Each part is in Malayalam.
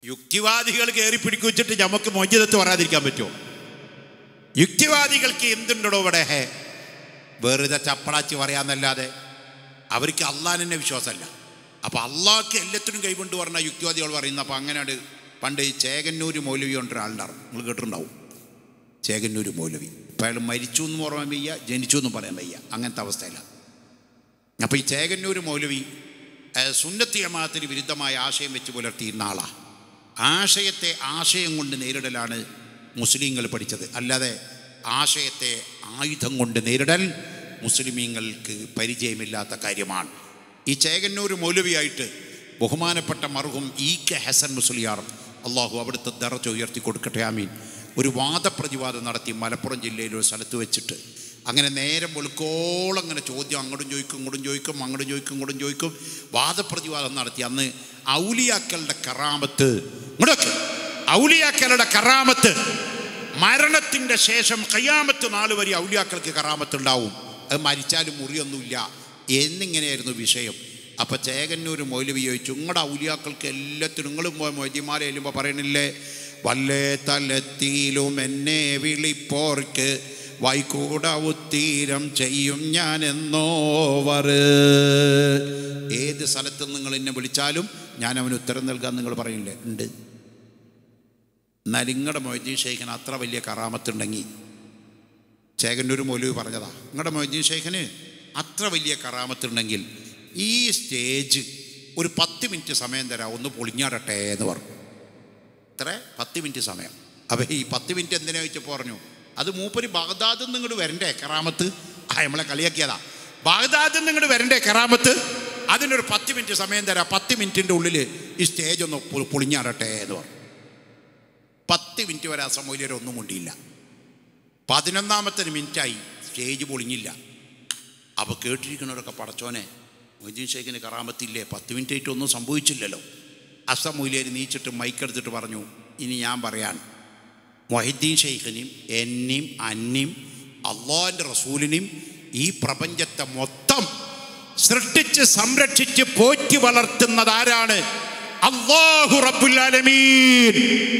യുക്തിവാദികൾ കയറി പിടിക്കുവച്ചിട്ട് നമുക്ക് മോചിതത്ത് പറയാതിരിക്കാൻ പറ്റുമോ യുക്തിവാദികൾക്ക് എന്തുണ്ടോ ഇവിടെ ഹേ വെറുതെ ചപ്പളാച്ചി പറയാന്നല്ലാതെ അവർക്ക് അള്ളാഹിനെ വിശ്വാസമല്ല അപ്പോൾ അള്ളാഹ്ക്ക് എല്ലാത്തിനും കൈകൊണ്ട് പറഞ്ഞ യുക്തിവാദികൾ പറയുന്ന അപ്പോൾ അങ്ങനെ പണ്ട് ഈ ചേകന്നൂർ മൗലവി കൊണ്ട് ഒരാളുണ്ടാവും നിങ്ങൾ കേട്ടിട്ടുണ്ടാവും ചേകന്നൂർ മൗലവി ഇപ്പോൾ അയാൾ മരിച്ചു എന്ന് പറയാൻ വയ്യ ജനിച്ചു എന്ന് പറയാൻ വയ്യ അങ്ങനത്തെ അവസ്ഥയില്ല അപ്പോൾ ഈ ചേകന്നൂർ മൗലവി ഏഹ്, സുന്നത്തി ജമാഅത്തിന് വിരുദ്ധമായ ആശയം വെച്ച് പുലർത്തിയിരുന്ന ആളാണ് ആശയത്തെ ആശയം കൊണ്ട് നേരിടലാണ് മുസ്ലിങ്ങൾ പഠിച്ചത് അല്ലാതെ ആശയത്തെ ആയുധം കൊണ്ട് നേരിടൽ മുസ്ലിമീങ്ങൾക്ക് പരിചയമില്ലാത്ത കാര്യമാണ് ഈ ചേകന്നൂർ മൗലവിയായിട്ട് ബഹുമാനപ്പെട്ട മർഹും ഇ കെ ഹസൻ മുസ്ലിയാർ അള്ളാഹു അവിടുത്തെ ദറച്ച് ഉയർത്തി കൊടുക്കട്ടെ ആമീൻ ഒരു വാദപ്രതിവാദം നടത്തി മലപ്പുറം ജില്ലയിലെ ഒരു സ്ഥലത്ത് വെച്ചിട്ട് അങ്ങനെ നേരം വെളുക്കോളം അങ്ങനെ ചോദ്യം അങ്ങോട്ടും ചോദിക്കും ഇങ്ങോട്ടും ചോദിക്കും അങ്ങോട്ടും ചോദിക്കും ഇങ്ങോട്ടും ചോദിക്കും വാദപ്രതിവാദം നടത്തി അന്ന് ഔലിയാക്കളുടെ കറാമത്ത് ഇങ്ങോട്ടൊക്കെ ഔലിയാക്കളുടെ കറാമത്ത് മരണത്തിൻ്റെ ശേഷം കയ്യാമത്ത് നാൾ വരെ ഔലിയാക്കൾക്ക് കറാമത്ത് ഉണ്ടാവും അത് മരിച്ചാലും മുറിയൊന്നുമില്ല എന്നിങ്ങനെയായിരുന്നു വിഷയം അപ്പം ചേകന്നൂർ മൗലവി ചോദിച്ചു നിങ്ങളുടെ ഔലിയാക്കൾക്ക് എല്ലാത്തിനും നിങ്ങളും മൊയ്തിമാരെ ചെല്ലുമ്പോൾ പറയണില്ലേ വല്ലേ തലത്തിലും എന്നെ വിളിപ്പോർക്ക് വൈകൂട ഉത്തീരം ചെയ്യും ഞാൻ എന്നോവർ ഏത് സ്ഥലത്ത് നിങ്ങൾ എന്നെ വിളിച്ചാലും ഞാൻ അവന് ഉത്തരം നൽകാൻ നിങ്ങൾ പറയില്ലേ ഉണ്ട് എന്നാൽ നിങ്ങളുടെ മൊയ്തീൻ ഷെയ്ഖിന് അത്ര വലിയ കറാമത്തുണ്ടെങ്കിൽ ചേകന്നൂർ മൗലവി പറഞ്ഞതാ നിങ്ങളുടെ മൊയ്തീൻ ഷെയ്ഖിന് അത്ര വലിയ കറാമത്തുണ്ടെങ്കിൽ ഈ സ്റ്റേജ് ഒരു പത്ത് മിനിറ്റ് സമയം തരാം ഒന്ന് പൊളിഞ്ഞാടട്ടെ എന്ന് പറഞ്ഞു ഇത്ര പത്ത് മിനിറ്റ് സമയം അപ്പം ഈ പത്ത് മിനിറ്റ് എന്തിനാ വെച്ചപ്പോൾ പറഞ്ഞു അത് മൂപ്പര് ബാഗ്ദാദിൽ നിന്ന് ഇങ്ങോട്ട് വരണ്ടേ കറാമത്ത് ആ നമ്മളെ കളിയാക്കിയതാ ബാഗ്ദാദിൽ നിന്ന് ഇങ്ങോട്ട് വരണ്ടേ കറാമത്ത് അതിനൊരു പത്ത് മിനിറ്റ് സമയം തരാം പത്ത് മിനിറ്റിൻ്റെ ഉള്ളിൽ ഈ സ്റ്റേജ് ഒന്ന് പൊ- പൊളിഞ്ഞാടട്ടെ എന്ന് പറഞ്ഞു പത്ത് മിനിറ്റ് വരെ അസമൂല്യർ ഒന്നും കൊണ്ടില്ല പതിനൊന്നാമത്തെ മിനിറ്റായി സ്റ്റേജ് പൊളിഞ്ഞില്ല അപ്പോൾ കേട്ടിരിക്കുന്നവരൊക്കെ പടച്ചോനെ മൊയ്തീൻ ഷേഖിന് കറാമത്തില്ലേ പത്ത് മിനിറ്റ് ആയിട്ട് ഒന്നും സംഭവിച്ചില്ലല്ലോ അസമൂല്യർ നീച്ചിട്ട് മൈക്കെടുത്തിട്ട് പറഞ്ഞു ഇനി ഞാൻ പറയാൻ മൊഹിദ്ദീൻ ഷെയ്ഖിനെയും എന്നെയും അന്നെയും അള്ളാഹിൻ്റെ റസൂലിനെയും ഈ പ്രപഞ്ചത്തെ മൊത്തം സൃഷ്ടിച്ച് സംരക്ഷിച്ച് പോറ്റി വളർത്തുന്നത് ആരാണ് അള്ളാഹു റബ്ബുല്ലാലമീൻ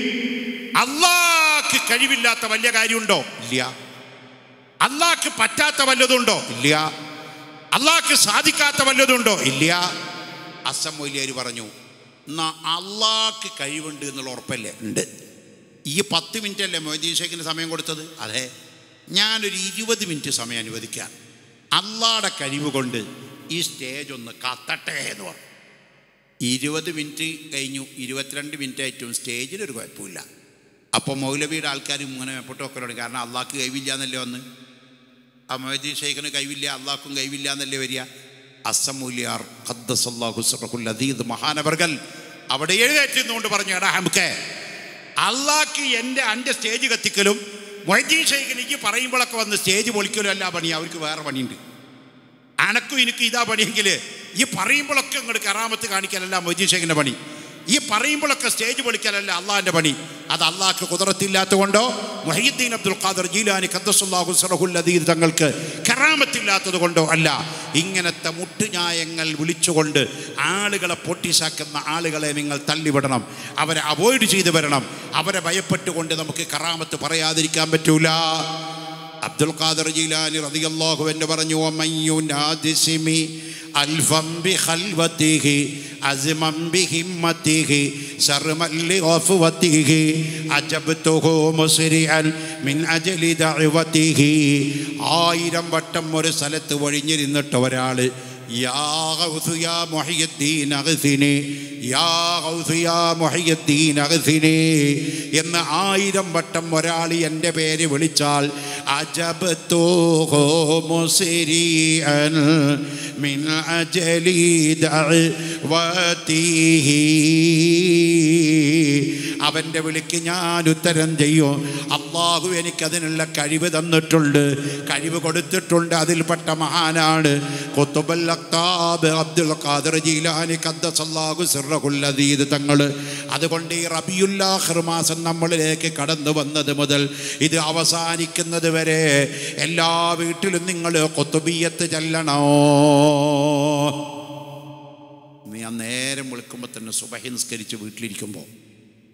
അള്ളാഹ്ക്ക് കഴിവില്ലാത്ത വലിയ കാര്യമുണ്ടോ ഇല്ല അള്ളാഹ്ക്ക് പറ്റാത്ത വല്ലതുണ്ടോ ഇല്ല അള്ളാഹ്ക്ക് സാധിക്കാത്ത വല്ലതുണ്ടോ ഇല്ല അസമൂല്യർ പറഞ്ഞു എന്നാ അള്ളാഹ്ക്ക് കഴിവുണ്ട് എന്നുള്ള ഉറപ്പല്ലേ ഉണ്ട് ഈ പത്ത് മിനിറ്റ് അല്ലേ മൊയ്തീൻ ഷേഖിന് സമയം കൊടുത്തത് അതെ ഞാനൊരു ഇരുപത് മിനിറ്റ് സമയം അനുവദിക്കാൻ അള്ളാടെ കഴിവ് കൊണ്ട് ഈ സ്റ്റേജ് ഒന്ന് കത്തട്ടെ എന്ന് പറഞ്ഞു ഇരുപത് മിനിറ്റ് കഴിഞ്ഞു ഇരുപത്തിരണ്ട് മിനിറ്റ് ആയിട്ടും സ്റ്റേജിലൊരു കുഴപ്പമില്ല അപ്പോൾ മൗലവിയുടെ ആൾക്കാർ ഇങ്ങനെ എപ്പോഴൊക്കെ തുടങ്ങി കാരണം അള്ളാഹ്ക്ക് കഴിവില്ല എന്നല്ലേ വന്ന് ആ മൊയ്തീൻ ഷെയ്ഖിന് കഴിവില്ല അള്ളാഹ്ക്കും കഴിവില്ല എന്നല്ലേ വരിക അസമൂല്യാർ അദ്ദസല്ലാഹുസറഹുല്ലദീദ് മഹാനവർഗൽ അവിടെ എഴുന്നേറ്റുന്നുകൊണ്ട് പറഞ്ഞു എടാ നമുക്ക് അള്ളാഹ്ക്ക് എൻ്റെ എൻ്റെ സ്റ്റേജ് കത്തിക്കലും മൊയ്തീൻ ഷെയ്ഖിന് എനിക്ക് പറയുമ്പോഴൊക്കെ വന്ന് സ്റ്റേജ് പൊളിക്കലും അല്ല പണി അവർക്ക് വേറെ പണിയുണ്ട് അനക്കും എനിക്ക് ഇതാ പണിയെങ്കിൽ ഈ പറയുമ്പോഴൊക്കെ ഇങ്ങോട്ട് കറാമത്ത് കാണിക്കലല്ല മൊയ്തീൻ ഷെയ്ഖിൻ്റെ പണി ഈ പറയുമ്പോഴൊക്കെ സ്റ്റേജ് പൊളിക്കലല്ല അള്ളാഹിൻ്റെ പണി അത് അള്ളാഹ്ക്ക് കുതിരത്തില്ലാത്തതുകൊണ്ടോ മൊഹീദ്ദീൻ അബ്ദുൽ ഖാദർ ജീലാനി ഖദ്ദസുല്ലാഹു സറഹുൽ അദീദ് തങ്ങൾക്ക് കറാമത്തില്ലാത്തത് കൊണ്ടോ അല്ല ഇങ്ങനത്തെ മുട്ടുന്യായങ്ങൾ വിളിച്ചുകൊണ്ട് ആളുകളെ പൊട്ടിസാക്കുന്ന ആളുകളെ നിങ്ങൾ തള്ളിവിടണം അവരെ അവോയ്ഡ് ചെയ്തു വരണം അവരെ ഭയപ്പെട്ടുകൊണ്ട് നമുക്ക് കറാമത്ത് പറയാതിരിക്കാൻ പറ്റൂല അബ്ദുൽ ഖാദർ ജീലാനി റളിയല്ലാഹു എന്ന് പറഞ്ഞു വമയ്യു നാദിസിമി അൽഫം ബിഖൽവതിഹി അസ്മം ബിഹിമ്മതിഹി ശർമൻ ലിഗഫവതിഹി അജബ്തുഹു മുസ്രിഅൻ മിൻ അജ്ലി ദഅവതിഹി ആയിരം വട്ടം ഒരു സ്ഥലത്ത് ഒഴിഞ്ഞിരുന്നിട്ട് ഒരാൾ യാ ഗൗസ് യാ മുഹിയുദ്ദീൻ അഗ്സിനി യാ ഗൗസ് യാ മുഹിയുദ്ദീൻ അഗ്സിനി എന്ന് ആയിരം വട്ടം ഒരാൾ എൻ്റെ പേര് വിളിച്ചാൽ അജബ്തുഹു മുസ്രിഅൻ മിൻ അജ്ലി ദഅവതിഹി അവൻ്റെ വിളിക്ക് ഞാൻ ഉത്തരം ചെയ്യും അള്ളാഹു എനിക്കതിനുള്ള കഴിവ് തന്നിട്ടുണ്ട് കഴിവ് കൊടുത്തിട്ടുണ്ട് അതിൽപ്പെട്ട മഹാനാണ് ഖുത്തുബുൽ അഖ്താബ് അബ്ദുൽ ഖാദിർ ജീലാനി ഖദ്ദസല്ലാഹു സിർറഹുൽ അദീദ് തങ്ങൾ അതുകൊണ്ട് ഈ റബിയുല്ലാഹിർ മാസം നമ്മളിലേക്ക് കടന്നു വന്നത് മുതൽ ഇത് അവസാനിക്കുന്നത് വരെ എല്ലാ വീട്ടിലും നിങ്ങൾ കൊത്തുബിയത്ത് ചെല്ലണോ നീ ആ നേരം വിളിക്കുമ്പോൾ തന്നെ സുബഹി നിസ്കരിച്ച് വീട്ടിലിരിക്കുമ്പോൾ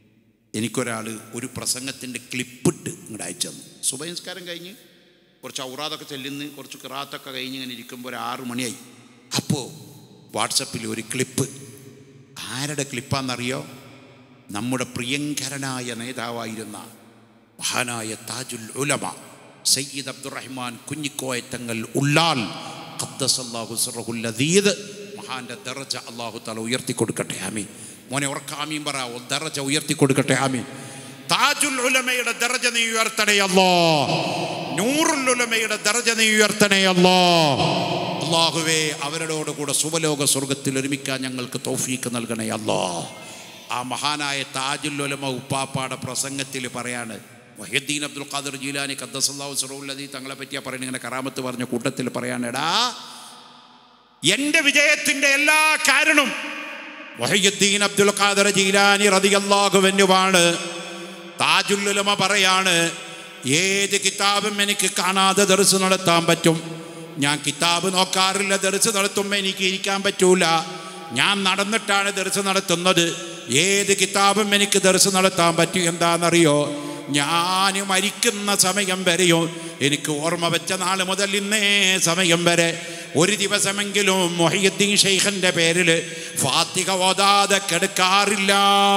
എനിക്കൊരാൾ ഒരു പ്രസംഗത്തിൻ്റെ ക്ലിപ്പിട്ട് ഇങ്ങോട്ട് അയച്ചു തന്നു സുബഹിസ്കാരം കഴിഞ്ഞ് കുറച്ച് ഔറാദൊക്കെ ചെല്ലുന്ന് കുറച്ച് കിറാത്തൊക്കെ കഴിഞ്ഞ് ഇങ്ങനെ ഇരിക്കുമ്പോൾ ഒരു ആറ് മണിയായി അപ്പോൾ വാട്സപ്പിൽ ഒരു ക്ലിപ്പ് ആരുടെ ക്ലിപ്പാണെന്നറിയോ നമ്മുടെ പ്രിയങ്കരനായ നേതാവായിരുന്ന മഹാനായ താജുൽ ഉലമ സയ്യിദ് അബ്ദുറഹ്മാൻ കുഞ്ഞിക്കോയ തങ്ങൾ ഉള്ളാൽ ഖദ്ദസല്ലാഹു സിറഹുൽ അദീദ് മഹാന്റെ ദറജ അള്ളാഹു തല ഉയർത്തി കൊടുക്കട്ടെ ആമീൻ മോനെ ഉറക്കാമീൻ പറ ഓ ദറജ ഉയർത്തി കൊടുക്കട്ടെ ആമീൻ താജുൽ ഉലമയുടെ ദറജ നീ ഉയർത്തണേ അല്ലോ നൂറുൽ ഉലമയുടെ ദറജ നീ ഉയർത്തണേ അല്ലോ അള്ളാഹുവേ അവരോട് കൂടെ സുബലോക സ്വർഗത്തിൽ ഒരുമിക്കാൻ ഞങ്ങൾക്ക് തൗഫീക്ക് നൽകണേ അല്ലോ ആ മഹാനായ താജുൽ ഉലമ ഉപ്പാപ്പാടെ പ്രസംഗത്തിൽ പറയാണ് മൊഹീദ്ദീൻ അബ്ദുൽ ഖാദർ ജീലാനി ഖദ്ദസല്ലാഹു സുറൗല്ലതി തങ്ങളെ പറ്റിയാ പറയുന്നത് ഇങ്ങനെ കറാമത്ത് പറഞ്ഞ കൂട്ടത്തിൽ പറയാനെടാ എൻ്റെ വിജയത്തിൻ്റെ എല്ലാ കാരണം മൊഹീദ്ദീൻ അബ്ദുൽ ഖാദർ ജീലാനി റതിയല്ലാഹുവെന്നുമാണ് താജുല്ലുലമ പറയാണ് ഏത് കിതാബും എനിക്ക് കാണാതെ ദർസ് നടത്താൻ പറ്റും ഞാൻ കിതാബ് നോക്കാറില്ല ദർസ് നടത്തുമ്പോൾ എനിക്ക് ഇരിക്കാൻ പറ്റൂല ഞാൻ നടന്നിട്ടാണ് ദർസ് നടത്തുന്നത് ഏത് കിതാബും എനിക്ക് ദർസ് നടത്താൻ പറ്റും എന്താണെന്നറിയോ ഞാൻ മരിക്കുന്ന സമയം വരെയോ എനിക്ക് ഓർമ്മ വെച്ച നാൾ മുതൽ ഇന്നേ സമയം വരെ ഒരു ദിവസമെങ്കിലും മൊഹീദ്ദീൻ ഷെയ്ഖിൻ്റെ പേരിൽ ഫാത്തിക ഓതാതെ കെടുക്കാറില്ല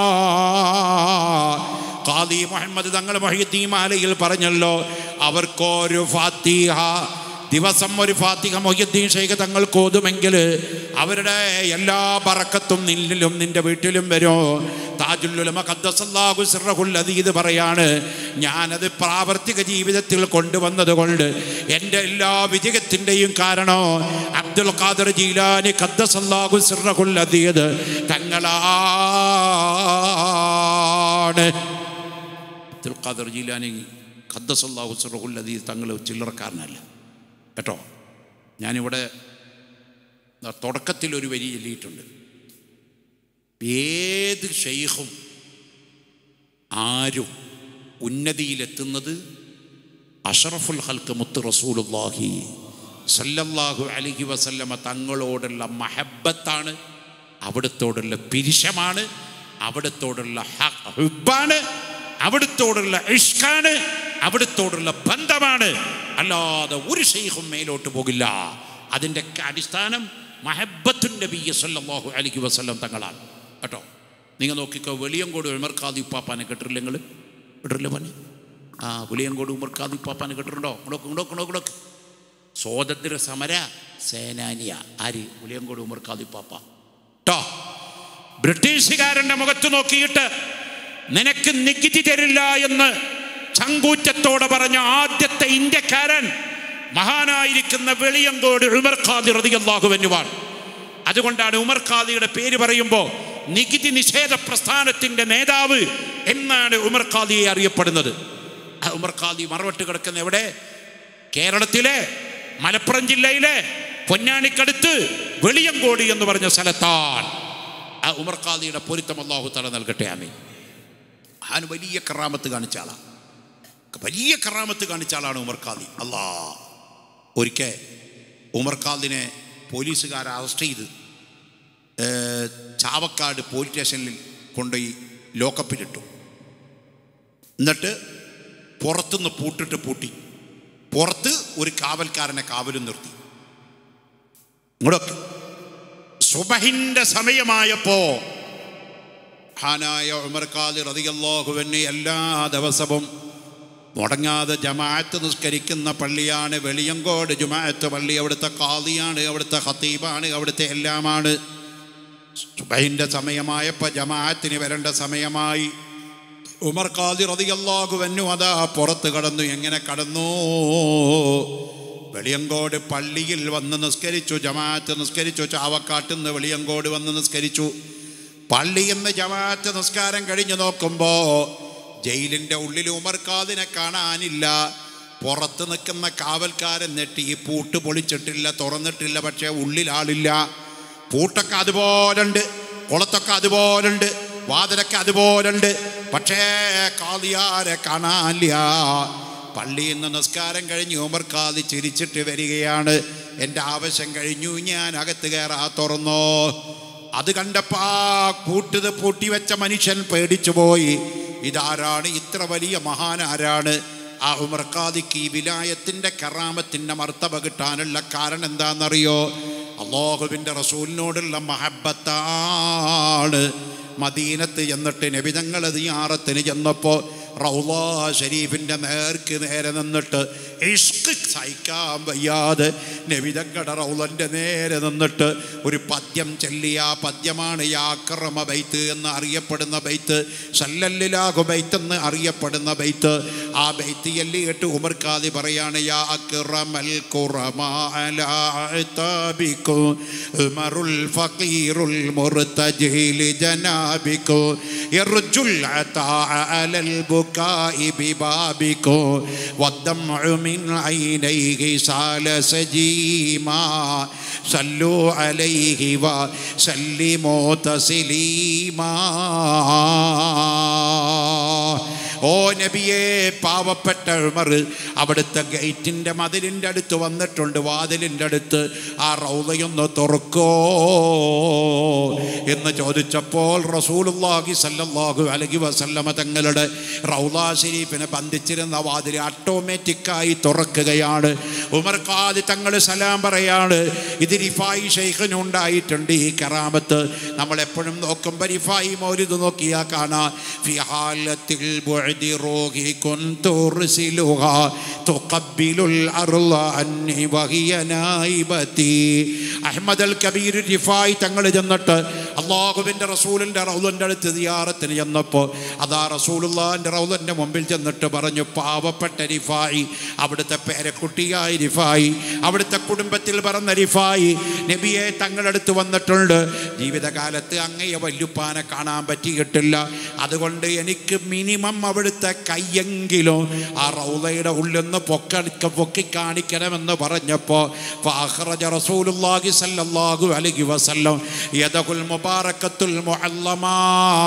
ഖാദി മുഹമ്മദ് തങ്ങൾ മൊഹീദ്ദീൻ മാലയിൽ പറഞ്ഞല്ലോ അവർക്കൊരു ഫാത്തിഹ ദിവസം ഒരു ഫാത്തിഹ മൊഹീദ്ദീൻ ഷെയ്ഖ് തങ്ങൾക്ക് ഓതുമെങ്കിൽ അവരുടെ എല്ലാ പറക്കത്തും നിന്നിലും നിന്റെ വീട്ടിലും വരും താജുല്ലുലമ ഖദ്ദസല്ലാഹു സിറഹുൽ അദീദ് പറയാണ് ഞാനത് പ്രാവർത്തിക ജീവിതത്തിൽ കൊണ്ടുവന്നത് കൊണ്ട് എൻ്റെ എല്ലാ വിജയത്തിൻ്റെയും കാരണം അബ്ദുൽ ഖാദർ ജീലാനി ഖദ്ദസല്ലാഹു സിറഹുൽ അദീദ് തങ്ങളാണ് അബ്ദുൽ ഖാദർ ജീലാനി ഖദ്ദസല്ലാഹു സിറഹുൽ അദീദ് തങ്ങൾ ചില്ലറക്കാരനല്ല കേട്ടോ ഞാനിവിടെ തുടക്കത്തിൽ ഒരു വരി ചൊല്ലിയിട്ടുണ്ട് ഏത് ഷെയ്ഖും ആരും ഉന്നതിയിലെത്തുന്നത് അഷറഫുൽ ഹൽക്ക് മുത്ത് റസൂലുല്ലാഹി സല്ലല്ലാഹു അലഹി വസല്ലമ തങ്ങളോടുള്ള മഹബത്താണ് അവിടത്തോടുള്ള പിരിശമാണ് അവിടത്തോടുള്ള ഹുബാണ് അവിടത്തോടുള്ള ഇഷ്കാണ് അവിടത്തോടുള്ള ബന്ധമാണ് അല്ലാതെ ഒരു ഷെയ്ഖും മേലോട്ട് പോകില്ല അതിൻ്റെ അടിസ്ഥാനം മഹബത്തുൻ്റെ ബി സല്ലല്ലാഹു അലൈഹി വസല്ലം തങ്ങളാണ് കേട്ടോ നിങ്ങൾ നോക്കിക്കോ വെളിയങ്കോട് ഉമർഖാദി ഉപ്പാപ്പാനെ കേട്ടിട്ടില്ല നിങ്ങൾ കേട്ടിട്ടില്ല പണി ആ വെളിയങ്കോട് ഉമർഖാദി ഉപ്പാപ്പാനെ കേട്ടിട്ടുണ്ടോ ഇങ്ങോട്ട് ഇങ്ങോട്ട് ഇങ്ങോട്ട് ഇങ്ങോട്ട് സ്വാതന്ത്ര്യ സമര സേനാനിയ ആര് വെളിയങ്കോട് ഉമർഖാദി ഉപ്പാപ്പ കേട്ടോ ബ്രിട്ടീഷുകാരൻ്റെ മുഖത്ത് നോക്കിയിട്ട് നിനക്ക് നികുതി തരില്ല എന്ന് ചങ്കൂറ്റത്തോടെ പറഞ്ഞ ആദ്യത്തെ ഇന്ത്യക്കാരൻ മഹാനായിരിക്കുന്ന വെളിയങ്കോട് ഉമർ ഖാദി റതിയല്ലാഹുവെന്നുവാൻ അതുകൊണ്ടാണ് ഉമർ ഖാദിയുടെ പേര് പറയുമ്പോൾ നികുതി നിഷേധ പ്രസ്ഥാനത്തിന്റെ നേതാവ് എന്നാണ് ഉമർ ഖാദിയെ അറിയപ്പെടുന്നത് ആ ഉമർ ഖാദി മറവട്ട് കിടക്കുന്ന എവിടെ കേരളത്തിലെ മലപ്പുറം ജില്ലയിലെ പൊന്നാണിക്കടുത്ത് വെളിയങ്കോട് എന്ന് പറഞ്ഞ സ്ഥലത്താണ് ആ ഉമർ ഖാദിയുടെ പൊരുത്തം അള്ളാഹു തല നൽകട്ടെ ആമീൻ ആൻ വലിയ കറാമത്ത് കാണിച്ച ആളാണ് വലിയ കറാമത്ത് കാണിച്ച ആളാണ് ഉമർ ഖാദി അല്ലാ ഒരിക്കൽ ഉമർ ഖാദിനെ പോലീസുകാർ അറസ്റ്റ് ചെയ്ത് ഏർ, ചാവക്കാട് പോലീസ് സ്റ്റേഷനിൽ കൊണ്ടുപോയി ലോക്കപ്പിലിട്ടു എന്നിട്ട് പുറത്തുനിന്ന് പൂട്ടിട്ട് പൂട്ടി പുറത്ത് ഒരു കാവൽക്കാരനെ കാവലും നിർത്തി ഇങ്ങോട്ടൊക്കെ സുബഹിന്റെ സമയമായപ്പോ ഹാനായ ഉമർ ഖാദി റതിയല്ലാഹുവിന് എല്ലാ ദിവസവും മുടങ്ങാതെ ജമാഅത്ത് നിസ്കരിക്കുന്ന പള്ളിയാണ് വെളിയങ്കോട് ജുമാഅത്ത് പള്ളി അവിടുത്തെ ഖാദിയാണ് അവിടുത്തെ ഹത്തീബാണ് അവിടുത്തെ എല്ലാമാണ് സുബഹിൻ്റെ സമയമായപ്പോൾ ജമാഅത്തിന് വരേണ്ട സമയമായി ഉമർ ഖാദി റതിയല്ലാഹുവന്നു അതാ പുറത്ത് കടന്നു എങ്ങനെ കടന്നു വെളിയങ്കോട് പള്ളിയിൽ വന്ന് നിസ്കരിച്ചു ജമാഅത്ത് നിസ്കരിച്ചു ചാവക്കാട്ടിൽ നിന്ന് വെളിയങ്കോട് വന്ന് നിസ്കരിച്ചു പള്ളിയിൽ നിന്ന് ജമാഅത്ത് നിസ്കാരം കഴിഞ്ഞു നോക്കുമ്പോൾ ജയിലിൻ്റെ ഉള്ളിൽ ഉമർ ഖാദിനെ കാണാനില്ല പുറത്ത് നിൽക്കുന്ന കാവൽക്കാരൻ നെട്ടി ഈ പൂട്ട് പൊളിച്ചിട്ടില്ല തുറന്നിട്ടില്ല പക്ഷേ ഉള്ളിൽ ആളില്ല പൂട്ടൊക്കെ അതുപോലുണ്ട് കുളത്തൊക്കെ അതുപോലുണ്ട് വാതിലൊക്കെ അതുപോലുണ്ട് പക്ഷേ കാളിയാരെ കാണാനില്ല പള്ളിയിൽ നിന്ന് നിസ്കാരം കഴിഞ്ഞ് ഉമർ ഖാദി ചിരിച്ചിട്ട് വരികയാണ് എൻ്റെ ആവശ്യം കഴിഞ്ഞു ഞാൻ അകത്ത് കയറാ തുറന്നോ അത് കണ്ടപ്പോൾ ആ കൂട്ടത് പൂട്ടി വെച്ച മനുഷ്യൻ പേടിച്ചു പോയി ഇതാരാണ് ഇത്ര വലിയ മഹാനാരാണ് ആ ഉമർക്കാദിക്ക് ഈ വിലായത്തിൻ്റെ കറാമത്തിൻ്റെ മർത്തബ കിട്ടാനുള്ള കാരണം എന്താണെന്നറിയോ അള്ളാഹുവിൻ്റെ റസൂലിനോടുള്ള മഹബത്താണ് മദീനത്ത് ചെന്നിട്ട് നബിതങ്ങൾ ദിയാറത്തിന് ചെന്നപ്പോൾ റൗലാ ഷരീഫിൻ്റെ നേർക്ക് നേരെ നിന്നിട്ട് ഇഷ്ക് സഹിക്കാൻ വയ്യാതെ നബിതങ്ങളുടെ റൗലൻ്റെ നേരെ നിന്നിട്ട് ഒരു പദ്യം ചൊല്ലിയ ആ പദ്യമാണ് യാക്രമ ബൈത്ത് എന്ന് അറിയപ്പെടുന്ന ബൈത്ത് സല്ലല്ലിലാഹു ബൈത്ത് എന്ന് അറിയപ്പെടുന്ന ബൈത്ത് ആ ബൈത്ത് ചൊല്ലിയിട്ട് ഉമർക്കാതി പറയാണ് യാ അക്രമൽ ഖുറമാബിക്കു ഉമറുൽ ഫഖീറുൽ മുർതജിൽ ജനാബിക്കു യർജുൽ അതാ അലൽ البكاء ببابكم والدمع من عينيه سال سجيما صلوا عليه وسلموا تسليما ഓ നബിയെ പാവപ്പെട്ട ഉമർ അവിടുത്തെ ഗേറ്റിൻ്റെ മതിലിൻ്റെ അടുത്ത് വന്നിട്ടുണ്ട് വാതിലിൻ്റെ അടുത്ത് ആ റൗദയൊന്ന് തുറക്കോ എന്ന് ചോദിച്ചപ്പോൾ റസൂലുള്ളാഹി സല്ലല്ലാഹു അലൈഹി വസല്ലമ തങ്ങളുടെ റൗദ ഷരീഫിനെ ബന്ധിച്ചിരുന്ന വാതിൽ ഓട്ടോമാറ്റിക്കായി തുറക്കുകയാണ് ഉമർ ഖാദി തങ്ങൾ സലാം പറയാണ് ഇത് റിഫായി ഷെയ്ഖിനുണ്ടായിട്ടുണ്ട് ഈ കറാമത്ത് നമ്മൾ എപ്പോഴും നോക്കുമ്പോൾ റിഫായി മൗലിദ് നോക്കിയാൽ കാണാം ഫിഹാലത്തിൽ بعد روحي كنت أرسلها تقبل الأرض عني وهي نائبتي അഹമ്മദ് അൽ കബീർ റിഫായി തങ്ങൾ ചെന്നിട്ട് അള്ളാഹുവിൻ്റെ റസൂലിൻ്റെ റൗലൻ്റെ അടുത്ത് ദിയാറത്തിന് ചെന്നപ്പോൾ അതാ റസൂലുള്ളാൻ്റെ റൗലൻ്റെ മുമ്പിൽ ചെന്നിട്ട് പറഞ്ഞു പാവപ്പെട്ട റിഫായി അവിടുത്തെ പേരക്കുട്ടിയായ റിഫായി അവിടുത്തെ കുടുംബത്തിൽ പറഞ്ഞ റിഫായി നബിയെ തങ്ങളടുത്ത് വന്നിട്ടുണ്ട് ജീവിതകാലത്ത് അങ്ങയെ വല്യുപ്പാനെ കാണാൻ പറ്റിയിട്ടില്ല അതുകൊണ്ട് എനിക്ക് മിനിമം അവിടുത്തെ കയ്യെങ്കിലും ആ റൗലയുടെ ഉള്ളിൽ നിന്ന് പൊക്ക പൊക്കി കാണിക്കണമെന്ന് പറഞ്ഞപ്പോൾ ഫാഖറജ റസൂലുള്ളാഹി സല്ലല്ലാഹു അലൈഹി വസല്ലം യദകുൽ മുബാറക്കത്തുൽ മുഅല്ലമാ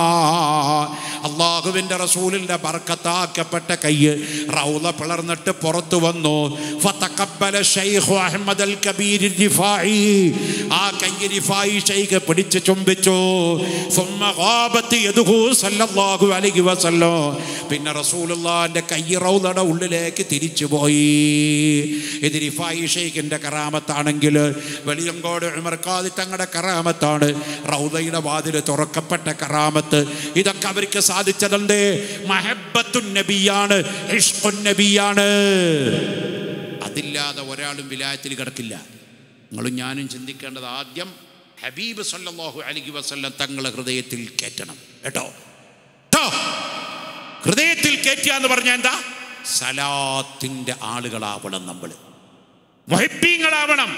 അള്ളാഹുവിൻ്റെ റസൂലിൻ്റെ ബർക്കത്താക്കപ്പെട്ട കയ്യ് റൗല പിളർന്നിട്ട് പുറത്തു വന്നു ഫതഖബ്ബല ശൈഖു അഹ്മദ് അൽ കബീർ റിഫായി ആ കയ്യ് റിഫായി ശൈഖ് പിടിച്ച് ചുംബിച്ചു ثم غابت يده صلى الله عليه وسلم പിന്നെ റസൂലുള്ളാന്റെ കൈ റൗലയുടെ ഉള്ളിലേക്ക് തിരിച്ചു പോയി ഇത് റിഫായി ഷെയ്ഖിന്റെ കറാമത്താണെങ്കിൽ വെളിയങ്കോട് ഉമർക്കാതി തങ്ങളുടെ കറാമത്താണ് റൗദയുടെ വാതിൽ തുറക്കപ്പെട്ട കറാമത്ത് ഇതൊക്കെ അവർക്ക് സാധിച്ചതെന്തേ മഹബത്തുൻ നബിയാണ് ഇഷ്ഖുൻ നബിയാണ് അതില്ലാതെ ഒരാളും വിലായത്തിൽ കിടക്കില്ല നിങ്ങളും ഞാനും ചിന്തിക്കേണ്ടത് ആദ്യം ഹബീബ് സല്ലല്ലാഹു അലൈഹി വസല്ലം തങ്ങളെ ഹൃദയത്തിൽ കയറ്റണം കേട്ടോ കേട്ടോ ഹൃദയത്തിൽ കയറ്റുക എന്ന് പറഞ്ഞാൽ എന്താ സലാത്തിൻ്റെ ആളുകളാവണം നമ്മൾ മൊഹിബീങ്ങളാവണം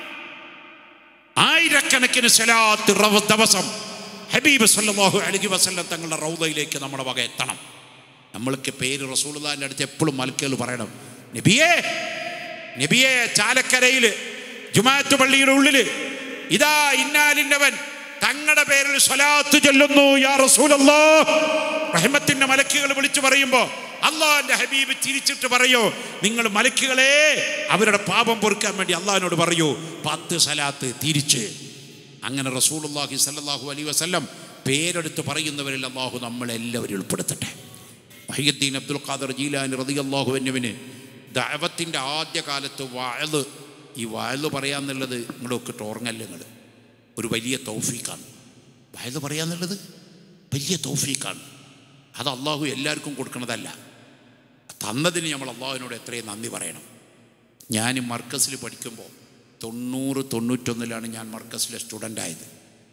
ആയിരക്കണക്കിന് സലാത്ത് റവ- ദിവസം ഹബീബ് സല്ലല്ലാഹു അലൈഹി വസല്ലം തങ്ങളുടെ റൗദയിലേക്ക് നമ്മുടെ വക എത്തണം നമ്മൾക്ക് പേര് റസൂലുള്ളാഹിന്റെ അടുത്ത് എപ്പോഴും മലക്കുകൾ പറയണം നബിയേ നബിയെ ചാലക്കരയിൽ ജുമാഅത്ത് പള്ളിയുടെ ഉള്ളില് ഇതാ ഇന്നാലിന്നവൻ തങ്ങളുടെ പേരിൽ സ്വലാത്ത് ചൊല്ലുന്നു യാ റസൂലല്ലാ റഹ്മത്തിന്റെ മലക്കുകൾ വിളിച്ചു പറയുമ്പോൾ അള്ളാഹിന്റെ ഹബീബ് തിരിച്ചിട്ട് പറയോ നിങ്ങൾ മലക്കുകളെ അവരുടെ പാപം പൊറുക്കാൻ വേണ്ടി അള്ളാഹിനോട് പറയൂ പത്ത് സലാത്ത് തിരിച്ച് അങ്ങനെ റസൂലുള്ളാഹി സല്ലല്ലാഹു അലൈഹി വസല്ലം പേരെടുത്ത് പറയുന്നവരിൽ അള്ളാഹു നമ്മളെല്ലാവരും ഉൾപ്പെടുത്തട്ടെ മഹിയുദ്ദീൻ അബ്ദുൽ ഖാദർ ജീലാനി റളിയല്ലാഹു അന്നുവിന് ദഅവത്തിൻ്റെ ആദ്യ കാലത്ത് വയല് ഈ വയല് പറയാന്നുള്ളത് നിങ്ങളൊക്കെ ഓർങ്ങല്ല നിങ്ങൾ ഒരു വലിയ തൗഫീഖാണ് വയല് പറയാന്നുള്ളത് വലിയ തൗഫീഖാണ് അത് അള്ളാഹു എല്ലാവർക്കും കൊടുക്കണതല്ല തന്നതിന് നമ്മൾ അള്ളാഹുവിനോട് എത്രയും നന്ദി പറയണം ഞാൻ മർക്കസിൽ പഠിക്കുമ്പോൾ തൊണ്ണൂറ് തൊണ്ണൂറ്റൊന്നിലാണ് ഞാൻ മർക്കസിലെ സ്റ്റുഡൻ്റ് ആയത്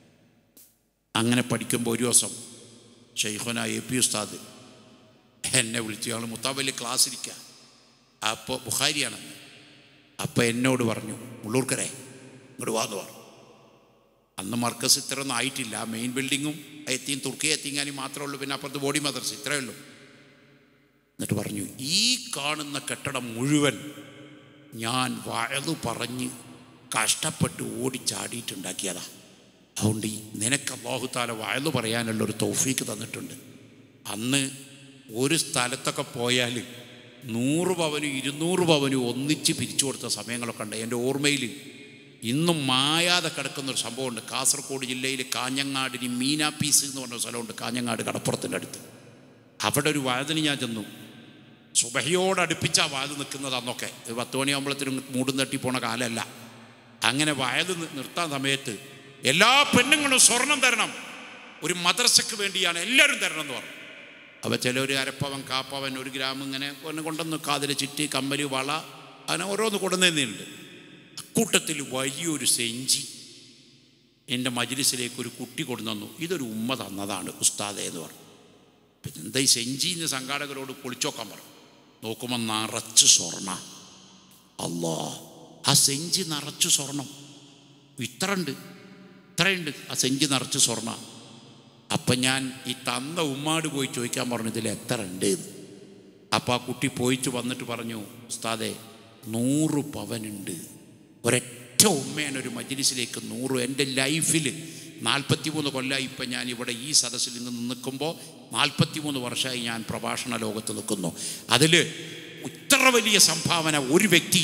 അങ്ങനെ പഠിക്കുമ്പോൾ ഒരു ദിവസം ഷെയ്ഖുന എ പി ഉസ്താദ് എന്നെ വിളിച്ചു ഞങ്ങൾ മുത്താബലി ക്ലാസ് ഇരിക്കുക അപ്പോൾ ബുഖാരിയാണെന്ന് അപ്പോൾ എന്നോട് പറഞ്ഞു മുള്ളൂർക്കരെ ഇങ്ങോട്ട് വാന്ന് പറഞ്ഞു അന്ന് മർക്കസ് ഇത്ര ഒന്നും ആയിട്ടില്ല ആ മെയിൻ ബിൽഡിങ്ങും എത്തിയും തുർക്കി എത്തിങ്ങാനും മാത്രമേ ഉള്ളൂ പിന്നെ അപ്പുറത്ത് ബോഡി മദർസ് ഇത്രയേ ഉള്ളൂ എന്നിട്ട് പറഞ്ഞു ഈ കാണുന്ന കെട്ടിടം മുഴുവൻ ഞാൻ വയലു പറഞ്ഞ് കഷ്ടപ്പെട്ട് ഓടിച്ചാടിയിട്ടുണ്ടാക്കിയതാ അതുകൊണ്ട് ഈ നിനക്ക് അള്ളാഹുത്താല വയലു പറയാനുള്ള ഒരു തൗഫീക്ക് തന്നിട്ടുണ്ട് അന്ന് ഒരു സ്ഥലത്തൊക്കെ പോയാൽ നൂറ് പവനും ഇരുന്നൂറ് പവനും ഒന്നിച്ച് പിരിച്ചു കൊടുത്ത സമയങ്ങളൊക്കെ ഉണ്ട് എൻ്റെ ഓർമ്മയിൽ ഇന്നും മായാതെ കിടക്കുന്ന ഒരു സംഭവമുണ്ട് കാസർഗോഡ് ജില്ലയിൽ കാഞ്ഞങ്ങാടിന് മീനാപ്പീസ് എന്ന് പറഞ്ഞ സ്ഥലമുണ്ട് കാഞ്ഞങ്ങാട് കടപ്പുറത്തിൻ്റെ അടുത്ത് അവിടെ ഒരു വാതിന് ഞാൻ ചെന്നു സുബഹയോടടുപ്പിച്ചാ വാത് നിൽക്കുന്നത് അന്നൊക്കെ ഇത് പത്ത് മണിയാകുമ്പോഴത്തേനും മൂടും തട്ടി പോണ കാലമല്ല അങ്ങനെ വയത് നി- നിർത്താൻ സമയത്ത് എല്ലാ പെണ്ണുങ്ങളും സ്വർണം തരണം ഒരു മദ്രസയ്ക്ക് വേണ്ടിയാണ് എല്ലാവരും തരണം എന്ന് പറഞ്ഞു അപ്പോൾ ചിലർ അരപ്പവൻ കാപ്പവൻ ഒരു ഗ്രാം ഇങ്ങനെ ഒന്ന് കൊണ്ടുവന്ന് കാതിൽ ചുറ്റി കമ്മല് വള അങ്ങനെ ഓരോന്ന് കൊണ്ടുവന്നുണ്ട് അക്കൂട്ടത്തിൽ വലിയൊരു സെഞ്ചി എൻ്റെ മജ്ലിസിലേക്ക് ഒരു കുട്ടി കൊണ്ടുവന്നു ഇതൊരു ഉമ്മ തന്നതാണ് ഉസ്താദെ എന്ന് പറഞ്ഞു പിന്നെ എന്താ ഈ സെഞ്ചിന്ന് സംഘാടകരോട് പൊളിച്ചോക്കാൻ പറഞ്ഞു നോക്കുമ്പോൾ നിറച്ച് സ്വർണ്ണ അല്ലോ ആ സെഞ്ചി നിറച്ച് സ്വർണം ഇത്ര ഉണ്ട് ഇത്രയുണ്ട് ആ സെഞ്ചി നിറച്ച് സ്വർണ്ണ അപ്പം ഞാൻ ഈ തന്ന ഉമ്മാട് പോയി ചോദിക്കാൻ പറഞ്ഞു ഇതിൽ എത്ര ഉണ്ട് എന്ന്. അപ്പം ആ കുട്ടി പോയിട്ട് വന്നിട്ട് പറഞ്ഞു ഉസ്താദെ നൂറ് പവനുണ്ട് ഒരൊറ്റ ഉമ്മയാണ് ഒരു മജ്ലിസിലേക്ക് നൂറ് എൻ്റെ ലൈഫിൽ നാൽപ്പത്തി മൂന്ന് കൊല്ലമായി ഇപ്പം ഞാൻ ഇവിടെ ഈ സദസ്സിൽ നിന്ന് നിൽക്കുമ്പോൾ നാൽപ്പത്തി മൂന്ന് വർഷമായി ഞാൻ പ്രഭാഷണ ലോകത്ത് നിൽക്കുന്നു അതിൽ ഇത്ര വലിയ സംഭാവന ഒരു വ്യക്തി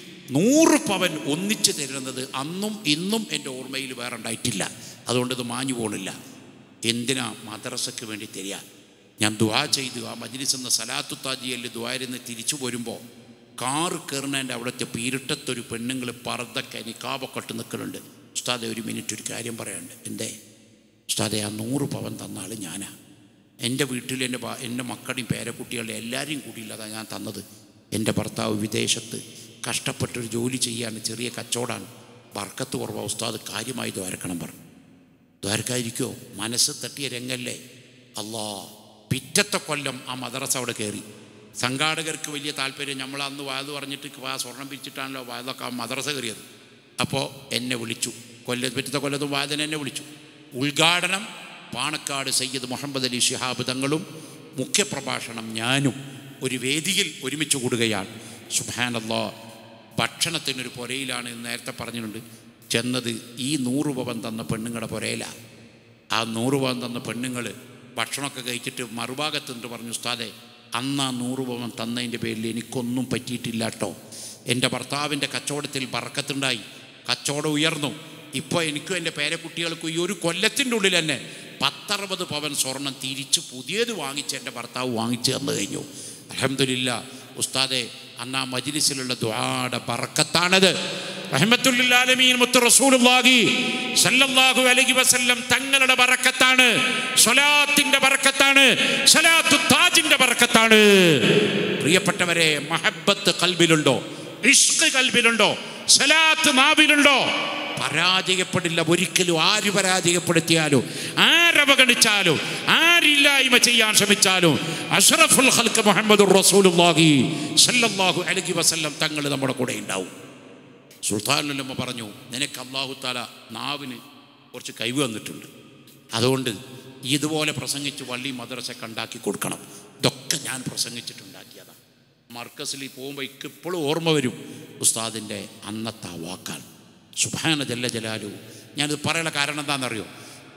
നൂറ് പവൻ ഒന്നിച്ച് തരുന്നത് അന്നും ഇന്നും എൻ്റെ ഓർമ്മയിൽ വേറെ ഉണ്ടായിട്ടില്ല അതുകൊണ്ട് ഇത് മാഞ്ഞു പോണില്ല എന്തിനാ മദ്രസയ്ക്ക് വേണ്ടി തരിക ഞാൻ ദുആ ചെയ്തു ആ മജ്ലിസ് എന്ന സലാത്തു താജിയല് ദ്വാരുന്ന് തിരിച്ചു പോരുമ്പോൾ കാറ് കയറുന്നതിൻ്റെ അവിടുത്തെ പീരിട്ടത്തൊരു പെണ്ണുങ്ങൾ പറതൊക്കെ നിക്കാബൊക്കെ ഇട്ട് നിൽക്കുന്നുണ്ട് ഉസ്താദെ ഒരു മിനിറ്റ് ഒരു കാര്യം പറയാനുണ്ട് എന്തേ ഉസ്താദെ ആ നൂറ് പവൻ തന്ന ആൾ ഞാനാ എൻ്റെ വീട്ടിൽ എൻ്റെ ഭാ- എൻ്റെ മക്കളുടെയും പേരക്കുട്ടികളുടെ എല്ലാവരെയും കൂടിയില്ലതാണ് ഞാൻ തന്നത് എൻ്റെ ഭർത്താവ് വിദേശത്ത് കഷ്ടപ്പെട്ടൊരു ജോലി ചെയ്യാണ് ചെറിയ കച്ചവടമാണ് ബർക്കത്ത് കുറവാ ഉസ്താദ് കാര്യമായി ദ്വാരക്കണം പറഞ്ഞു ദ്വാരക്കായിരിക്കോ മനസ്സ് തട്ടിയ രംഗല്ലേ അല്ലാ പിറ്റത്തെ കൊല്ലം ആ മദ്രസ അവിടെ കയറി സംഘാടകർക്ക് വലിയ താല്പര്യം നമ്മൾ അന്ന് വാത് പറഞ്ഞിട്ട് വാ സ്വർണം പിരിച്ചിട്ടാണല്ലോ വാതൊക്കെ ആ മദ്രസ കയറിയത് അപ്പോൾ എന്നെ വിളിച്ചു കൊല്ല പിറ്റത്തെ കൊല്ലത്തും വാദന എന്നെ വിളിച്ചു ഉദ്ഘാടനം പാണക്കാട് സയ്യിദ് മുഹമ്മദ് അലി ശിഹാബ് തങ്ങളും മുഖ്യപ്രഭാഷണം ഞാനും ഒരു വേദിയിൽ ഒരുമിച്ച് കൂടുകയാണ് സുബാനല്ലോ ഭക്ഷണത്തിനൊരു പുരയിലാണ് എന്ന് നേരത്തെ പറഞ്ഞിട്ടുണ്ട് ചെന്നത് ഈ നൂറ് പവൻ തന്ന പെണ്ണുങ്ങളുടെ പുരയിലാണ് ആ നൂറ് പവൻ തന്ന പെണ്ണുങ്ങൾ ഭക്ഷണമൊക്കെ കഴിച്ചിട്ട് മറുഭാഗത്ത് നിന്ന് പറഞ്ഞു ഉസ്താദെ അന്ന് ആ നൂറ് പവൻ തന്നതിൻ്റെ പേരിൽ എനിക്കൊന്നും പറ്റിയിട്ടില്ല കേട്ടോ എൻ്റെ ഭർത്താവിൻ്റെ കച്ചവടത്തിൽ പറക്കത്തുണ്ടായി കച്ചവടം ഉയർന്നു ഇപ്പോൾ എനിക്കും എൻ്റെ പേരക്കുട്ടികൾക്കും ഈ ഒരു കൊല്ലത്തിൻ്റെ ഉള്ളിൽ തന്നെ പത്തറുപത് പവൻ സ്വർണം തിരിച്ച് പുതിയത് വാങ്ങിച്ച് എൻ്റെ ഭർത്താവ് വാങ്ങിച്ചു തന്നു കഴിഞ്ഞു അലഹമില്ല ഉസ്താദെ അന്ന് ആ മജിലിസിലുള്ള ദ്വാടെ ബർക്കത്താണത് റഹ്മത്തുല്ലാലമീൻ മുത്ത് റസൂലുള്ളാഹി സല്ലല്ലാഹു അലൈഹി വസല്ലം തങ്ങളുടെ ബറക്കത്താണ് സ്വലാത്തിന്റെ ബറക്കത്താണ് സ്വലാത്തു താജിന്റെ ബറക്കത്താണ് പ്രിയപ്പെട്ടവരെ മഹബത്ത് കൽബിലുണ്ടോ ഇഷ്ക് കൽബിലുണ്ടോ സ്വലാത്ത് നാവിലുണ്ടോ പരാജയപ്പെടില്ല ഒരിക്കലും ആര് പരാജയപ്പെടുത്തിയാലും ആരവഗണിച്ചാലും ആരില്ലായ്മ ചെയ്യാൻ ശ്രമിച്ചാലും അഷ്റഫുൽ ഹൽക്ക് മുഹമ്മദ് റസൂലുള്ളാഹി സല്ലല്ലാഹു അലൈഹി വസല്ലം തങ്ങൾ നമ്മുടെ കൂടെ ഉണ്ടാവും സുൽത്താനുല്ലമ്മ പറഞ്ഞു നിനക്ക് അള്ളാഹു താല നാവിന് കുറച്ച് കഴിവ് തന്നിട്ടുണ്ട് അതുകൊണ്ട് ഇതുപോലെ പ്രസംഗിച്ച് വള്ളി മദ്രസ ഉണ്ടാക്കി കൊടുക്കണം ഇതൊക്കെ ഞാൻ പ്രസംഗിച്ചിട്ടുണ്ടാക്കിയതാണ് മർക്കസിൽ പോകുമ്പോൾ എനിക്ക് ഇപ്പോഴും ഓർമ്മ വരും ഉസ്താദിൻ്റെ അന്നത്തെ ആ വാക്കാണ് സുഭാന ജല്ല ജലാലു ഞാനിത് പറയാനുള്ള കാരണം എന്താണെന്നറിയോ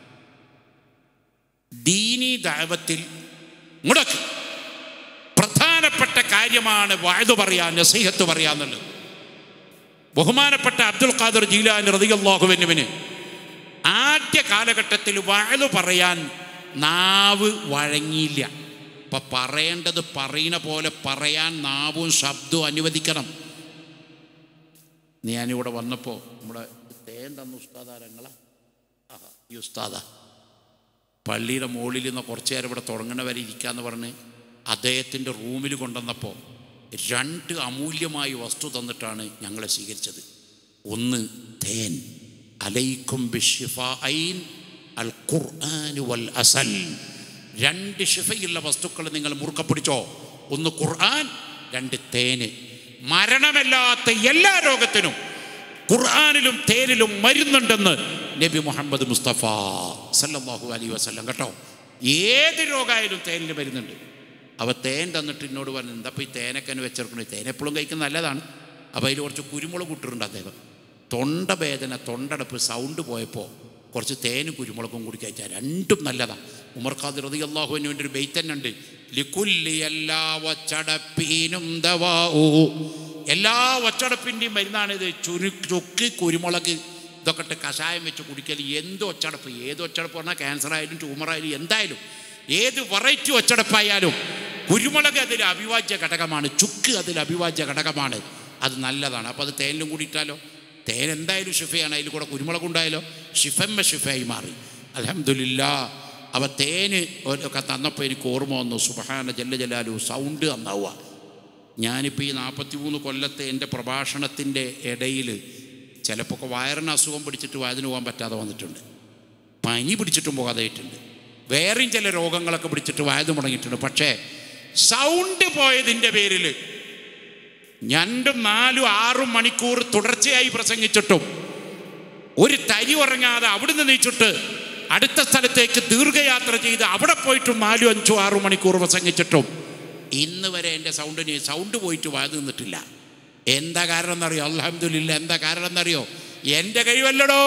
ദീനി ദൈവത്തിൽ മുടക്ക് പ്രധാനപ്പെട്ട കാര്യമാണ് വാഴ്തു പറയാൻ നസീഹത്ത് പറയാന്നുള്ളത് ബഹുമാനപ്പെട്ട അബ്ദുൽ ഖാദർ ജീലാൻ റതിയല്ലാഹുവിനുവിന് ആദ്യ കാലഘട്ടത്തിൽ വഴു പറയാൻ നാവ് വഴങ്ങിയില്ല അപ്പം പറയേണ്ടത് പറയുന്ന പോലെ പറയാൻ നാവും ശബ്ദവും അനുവദിക്കണം ഞാനിവിടെ വന്നപ്പോൾ നമ്മുടെ തേൻ തന്ന ഉസ്താദാരങ്ങളാ ആഹാ ഈ ഉസ്താദാ പള്ളിയുടെ മുകളിൽ നിന്ന് കുറച്ച് നേരം ഇവിടെ തുടങ്ങണ വരെ ഇരിക്കാന്ന് പറഞ്ഞ് അദ്ദേഹത്തിൻ്റെ റൂമിൽ കൊണ്ടുവന്നപ്പോൾ രണ്ട് അമൂല്യമായ വസ്തു തന്നിട്ടാണ് ഞങ്ങളെ സ്വീകരിച്ചത് ഒന്ന് തേൻ അലൈക്കും ബിഷിഫൈൻ അൽ ഖുർആൻ വൽ അസൽ രണ്ട് ഷിഫയുള്ള വസ്തുക്കൾ നിങ്ങൾ മുറുക്ക പിടിച്ചോ ഒന്ന് ഖുർആൻ രണ്ട് തേന് മരണമല്ലാത്ത എല്ലാ രോഗത്തിനും ഖുർആാനിലും തേനിലും മരുന്നുണ്ടെന്ന് നബി മുഹമ്മദ് മുസ്തഫ സല്ലല്ലാഹു അലൈഹി വസല്ലം കേട്ടോ ഏത് രോഗമായാലും തേനിൽ മരുന്നുണ്ട് അവ തേൻ തന്നിട്ട് എന്നോട് പറഞ്ഞു എന്താ ഈ തേനൊക്കെ വെച്ചെടുക്കണേ തേൻ എപ്പോഴും കഴിക്കുന്നത് നല്ലതാണ് അപ്പോൾ അതിൽ കുറച്ച് കുരുമുളക് ഇട്ടിട്ടുണ്ട് അദ്ദേഹം തൊണ്ട വേദന തൊണ്ടടപ്പ് സൗണ്ട് പോയപ്പോൾ കുറച്ച് തേനും കുരുമുളകും കൂടി കഴിച്ചാൽ രണ്ടും നല്ലതാണ് ഉമർ ഖാദിർ റതി അള്ളാഹുവിന് വേണ്ടി ഒരു ബെയ്ത്ത് തന്നെ ഉണ്ട് ലിക്കുല്ലി എല്ലാ വച്ചടപ്പീനും ദവാഊ എല്ലാ ഒച്ചടപ്പിൻ്റെയും മരുന്നാണിത് ചുരു ചുക്ക് കുരുമുളക് ഇതൊക്കെ ഇട്ട് കഷായം വെച്ച് കുടിക്കൽ എന്ത് ഒച്ചടപ്പ് ഏത് ഒച്ചടപ്പ് പറഞ്ഞാൽ ക്യാൻസർ ആയാലും ട്യൂമർ ആയാലും എന്തായാലും ഏത് വെറൈറ്റി ഒച്ചടപ്പായാലും കുരുമുളക് അതിൽ അവിഭാജ്യ ഘടകമാണ് ചുക്ക് അതിൽ അവിഭാജ്യ ഘടകമാണ് അത് നല്ലതാണ് അപ്പോൾ അത് തേനിലും കൂടി ഇട്ടാലോ തേൻ എന്തായാലും ഷിഫയാണ് അതിൽ കൂടെ കുരുമുളക് ഉണ്ടായാലോ ഷിഫമ്മ ഷിഫയായി മാറി അലഹമില്ല അവ തേന് ഒക്കെ തന്നപ്പോൾ എനിക്ക് ഓർമ്മ വന്നു സുബഹാന ജല്ല ജലാലു സൗണ്ട് നന്നാവുക ഞാനിപ്പോൾ ഈ നാൽപ്പത്തി മൂന്ന് കൊല്ലത്തെ എൻ്റെ പ്രഭാഷണത്തിൻ്റെ ഇടയിൽ ചിലപ്പോൾ ഒക്കെ വയറിന് അസുഖം പിടിച്ചിട്ട് വയതിന് പോകാൻ പറ്റാതെ വന്നിട്ടുണ്ട് പനി പിടിച്ചിട്ടും പോകാതായിട്ടുണ്ട് വേറെയും ചില രോഗങ്ങളൊക്കെ പിടിച്ചിട്ട് വയത് മുടങ്ങിയിട്ടുണ്ട് പക്ഷേ സൗണ്ട് പോയതിൻ്റെ പേരിൽ രണ്ടും നാലും ആറും മണിക്കൂർ തുടർച്ചയായി പ്രസംഗിച്ചിട്ടും ഒരു തരി ഉറങ്ങാതെ അവിടുന്ന് നീച്ചിട്ട് അടുത്ത സ്ഥലത്തേക്ക് ദീർഘയാത്ര ചെയ്ത് അവിടെ പോയിട്ടും നാലും അഞ്ചോ ആറും മണിക്കൂർ പ്രസംഗിച്ചിട്ടും ഇന്ന് വരെ എൻ്റെ സൗണ്ടിന് സൗണ്ട് പോയിട്ട് വാത് നിന്നിട്ടില്ല എന്താ കാരണം എന്നറിയോ അലഹമില്ല എന്താ കാരണം എന്നറിയോ എൻ്റെ കഴിവല്ലടോ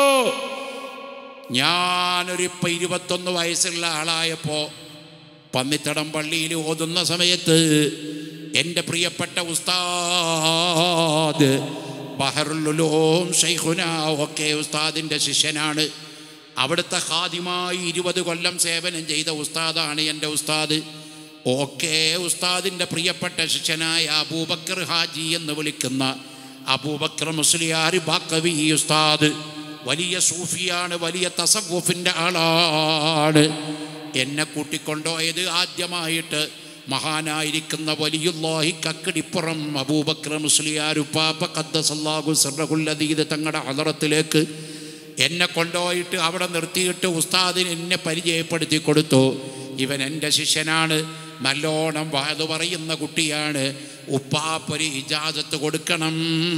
ഞാനൊരു ഇപ്പം ഇരുപത്തൊന്ന് വയസ്സുള്ള ആളായപ്പോൾ പന്നിത്തടം പള്ളിയിൽ ഓതുന്ന സമയത്ത് എൻ്റെ പ്രിയപ്പെട്ട ഉസ്താദ് ബഹറുല്ലോം ഷെയ്ഖുന ഒക്കെ ഉസ്താദിൻ്റെ ശിഷ്യനാണ് അവിടുത്തെ ഹാദ്യമായി ഇരുപത് കൊല്ലം സേവനം ചെയ്ത ഉസ്താദാണ് എൻ്റെ ഉസ്താദ് ഓക്കെ ഉസ്താദിൻ്റെ പ്രിയപ്പെട്ട ശിഷ്യനായ അബൂബക്കർ ഹാജി എന്ന് വിളിക്കുന്ന അബൂബക്കർ മുസ്ലിയാർ ബാക്കവി ഉസ്താദ് വലിയ സൂഫിയാണ് വലിയ തസവുഫിൻ്റെ ആളാണ് എന്നെ കൂട്ടിക്കൊണ്ടുപോയത് ആദ്യമായിട്ട് മഹാനായിരിക്കുന്ന വലിയുല്ലാഹി കക്കടിപ്പുറം അബൂബക്കർ മുസ്ലിയാരുപ്പാപ്പ ഖദ്ദസല്ലാഹു സർറഹുല്ലദീദ് തങ്ങളുടെ ഹലറത്തിലേക്ക് എന്നെ കൊണ്ടുപോയിട്ട് അവിടെ നിർത്തിയിട്ട് ഉസ്താദിന് എന്നെ പരിചയപ്പെടുത്തി കൊടുത്തു ഇവൻ എൻ്റെ ശിഷ്യനാണ് നല്ലോണം വാത് പറയുന്ന കുട്ടിയാണ് ഉപ്പാപ്പൊരു ഇജാസത്ത് കൊടുക്കണം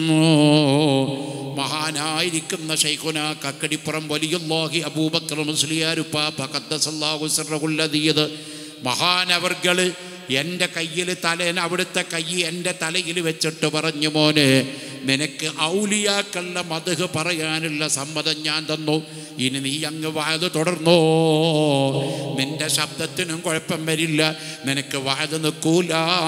മഹാനായിരിക്കുന്ന ഷെയ്ഖുന കക്കടിപ്പുറം വലിയുല്ലാഹി അബൂബക്കർ മുസ്ലിയാരുപ്പാപ്പ ഖദ്ദസല്ലാഹു സർറഹുല്ലദീദ് മഹാനവർകൾ എൻ്റെ കയ്യിൽ തലേന അവിടുത്തെ കൈ എൻ്റെ തലയിൽ വെച്ചിട്ട് പറഞ്ഞു മോനെ നിനക്ക് ഔലിയാക്കളുടെ മതഹ് പറയാനുള്ള സമ്മതം ഞാൻ തന്നു ഇനി നീ അങ്ങ് വാത് തുടർന്നോ നിന്റെ ശബ്ദത്തിനും കുഴപ്പം വരില്ല നിനക്ക് വാത് നിൽക്കൂല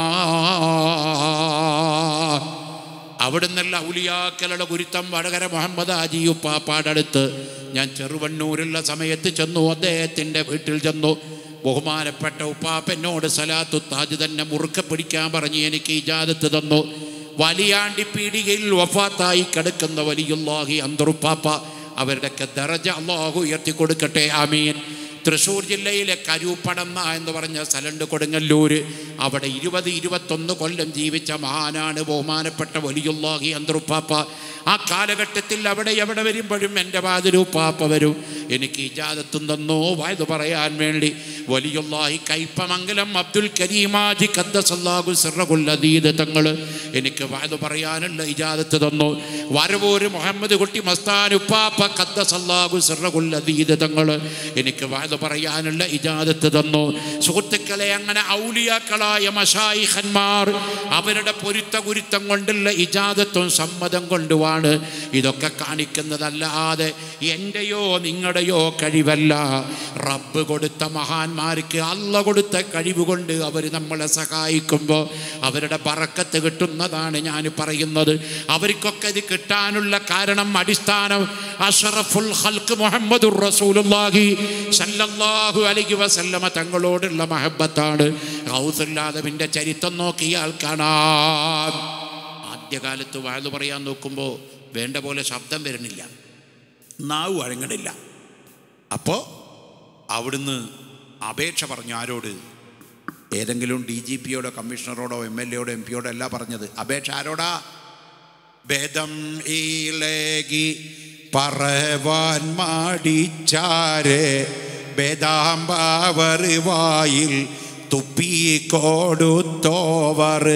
അവിടുന്നുള്ള ഔലിയാക്കളുടെ ഗുരുത്തം വടകര മുഹമ്മദ് ആജിയുപ്പാപ്പാടടുത്ത് ഞാൻ ചെറുവണ്ണൂരുള്ള സമയത്ത് ചെന്നു അദ്ദേഹത്തിൻ്റെ വീട്ടിൽ ചെന്നു ബഹുമാനപ്പെട്ട ഉപ്പാപ്പനോട് സലാത്തു താജ് തന്നെ മുറുക്കെ പിടിക്കാൻ പറഞ്ഞ് എനിക്ക് ഇജാദത്ത് തന്നു വലിയാണ്ടി പീടികയിൽ വഫാത്തായി കിടക്കുന്ന വലിയുല്ലാഹി അന്തറുപ്പാപ്പ അവരുടെയൊക്കെ ദറജ അള്ളാഹു ഉയർത്തി കൊടുക്കട്ടെ ആമീൻ തൃശ്ശൂർ ജില്ലയിലെ കരൂപ്പടന്ന എന്ന് പറഞ്ഞ സ്ഥലമുണ്ട് കൊടുങ്ങല്ലൂര് അവിടെ ഇരുപത് ഇരുപത്തൊന്ന് കൊല്ലം ജീവിച്ച മഹാനാണ് ബഹുമാനപ്പെട്ട വലിയുല്ലാഹി അന്തറുപ്പാപ്പ ആ കാലഘട്ടത്തിൽ അവിടെ എവിടെ വരുമ്പോഴും എൻ്റെ വാതിലുപ്പാപ്പ വരും എനിക്ക് ഇജാദത്തും തന്നോ വായത് പറയാൻ വേണ്ടി വലിയുല്ലാഹി കൈപ്പമംഗലം അബ്ദുൽ കരീമാജി ഖദ്ദസല്ലാഹു സിറകുല്ലദീദ് തങ്ങൾ എനിക്ക് വായത് പറയാനുള്ള ഇജാദത്ത് തന്നു വരവൂര് മുഹമ്മദ് കുട്ടി മസ്താൻ ഉപ്പാപ്പ ഖദ്ദസല്ലാഹു സിറകുല്ലദീദ് തങ്ങൾ എനിക്ക് വായത് പറയാനുള്ള ഇജാദത്ത് തന്നു സുഹൃത്തുക്കളെ അങ്ങനെ ഔലിയാക്കളായ മഷായിഖന്മാർ അവരുടെ പൊരുത്ത ഗുരുത്തം കൊണ്ടുള്ള ഇജാദത്തും സമ്മതം കൊണ്ടുമാണ് ഇതൊക്കെ കാണിക്കുന്നതല്ലാതെ എൻ്റെയോ നിങ്ങളുടെയോ കഴിവല്ല റബ്ബ് കൊടുത്ത മഹാന്മാർക്ക് അല്ല കൊടുത്ത കഴിവ് കൊണ്ട് അവർ നമ്മളെ സഹായിക്കുമ്പോൾ അവരുടെ പറക്കത്ത് കിട്ടുന്നതാണ് ഞാൻ പറയുന്നത് അവർക്കൊക്കെ ഇത് കിട്ടാനുള്ള കാരണം അടിസ്ഥാനം അഷറഫുൽ ഹൽക്ക് മുഹമ്മദുർ റസൂലുള്ളാഹി സല്ലല്ലാഹു അലൈഹി വസല്ലമ തങ്ങളോടുള്ള മഹബത്താണ് ഗൗസുല്ലാദവിൻ്റെ ചരിത്രം നോക്കിയാൽ കാണാം ആദ്യകാലത്ത് വാഴ്ന്നു പറയാൻ നോക്കുമ്പോൾ വേണ്ട പോലെ ശബ്ദം വരുന്നില്ല നാവ് വഴങ്ങണില്ല അപ്പോൾ അവിടുന്ന് അപേക്ഷ പറഞ്ഞു ആരോട് ഏതെങ്കിലും ഡി ജി പിയോടോ കമ്മീഷണറോടോ എം എൽ എയോടോ എം പിയോടോ അല്ല പറഞ്ഞത് അപേക്ഷ ആരോടാ ഭേദം ഈളകി പറവാൻ മാടിച്ചാരെ ബേദാമ്പാവർ വായിൽ തുപ്പിക്കൊടുത്തോവർ